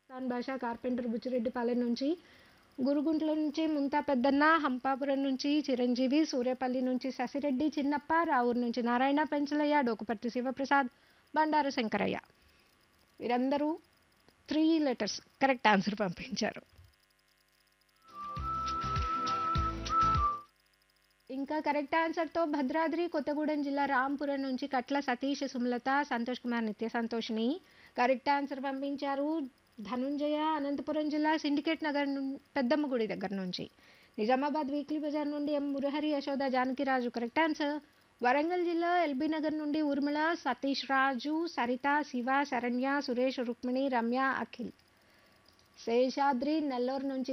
ఖాన్ భాషా కార్పెంటర్ బుచ్చిరెడ్డిపాలెం నుంచి గురుగుంట్ల నుంచి ముంతా పెద్దన్న హంపాపురం నుంచి చిరంజీవి సూర్యపల్లి నుంచి శశిరెడ్డి చిన్నప్ప రావూరు నుంచి నారాయణ పెంచలయ్య డోకుపర్తి శివప్రసాద్ బండారు శంకరయ్య వీరందరూ త్రీ లెటర్స్ కరెక్ట్ ఆన్సర్ పంపించారు ఇంకా కరెక్ట్ ఆన్సర్తో భద్రాద్రి కొత్తగూడెం జిల్లా రాంపురం నుంచి కట్ల సతీష్ సుమలత సంతోష్ కుమార్ నిత్య సంతోష్ని కరెక్ట్ ఆన్సర్ పంపించారు ధనుంజయ అనంతపురం జిల్లా సిండికేట్ నగర్ నుం- పెద్దమ్మ గుడి దగ్గర నుంచి నిజామాబాద్ వీక్లీ బజార్ నుండి M Murahari Yashoda Janakiraju correct answer Warangal జిల్లా ఎల్బీ నగర్ నుండి ఊర్మిళ సతీష్ రాజు సరిత శివ శరణ్య సురేష్ రుక్మిణి రమ్య అఖిల్ శేషాద్రి నెల్లూరు నుంచి